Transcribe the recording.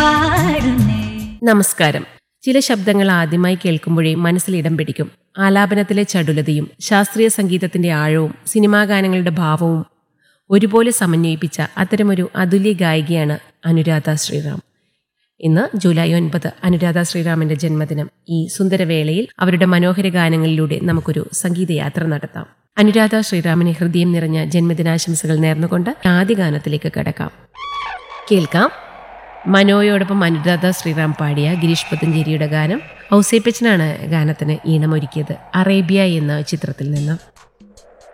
പാടുന്നേ നമസ്കാരം ചില ശബ്ദങ്ങൾ ആദ്യമായി കേൾക്കുമ്പോഴേ മനസ്സിൽ ഇടം പിടിക്കും ആലാപനത്തിലെ ചടുലതയും ശാസ്ത്രീയ സംഗീതത്തിന്റെ ആഴവും സിനിമാ ഗാനങ്ങളുടെ ഭാവവും ഒരുപോലെ സമന്വയിപ്പിച്ച അത്തരമൊരു അതുല്യ ഗായികയാണ് അനുരാധ ശ്രീറാം ഇന്ന് ജൂലൈ ഒൻപത് അനുരാധ ശ്രീറാമിന്റെ ജന്മദിനം ഈ സുന്ദരവേളയിൽ അവരുടെ മനോഹര ഗാനങ്ങളിലൂടെ നമുക്കൊരു സംഗീതയാത്ര നടത്താം അനുരാധ ശ്രീറാമിന് ഹൃദയം നിറഞ്ഞ ജന്മദിനാശംസകൾ നേർന്നുകൊണ്ട് ആദ്യ ഗാനത്തിലേക്ക് കടക്കാം കേൾക്കാം മനോയോടൊപ്പം അനുരാധ ശ്രീറാം പാടിയ ഗിരീഷ് പുത്തഞ്ചേരിയുടെ ഗാനം ഔസേപ്പച്ചനാണ് ഗാനത്തിന് ഈണമൊരുക്കിയത് അറേബ്യ എന്ന ചിത്രത്തിൽ നിന്ന്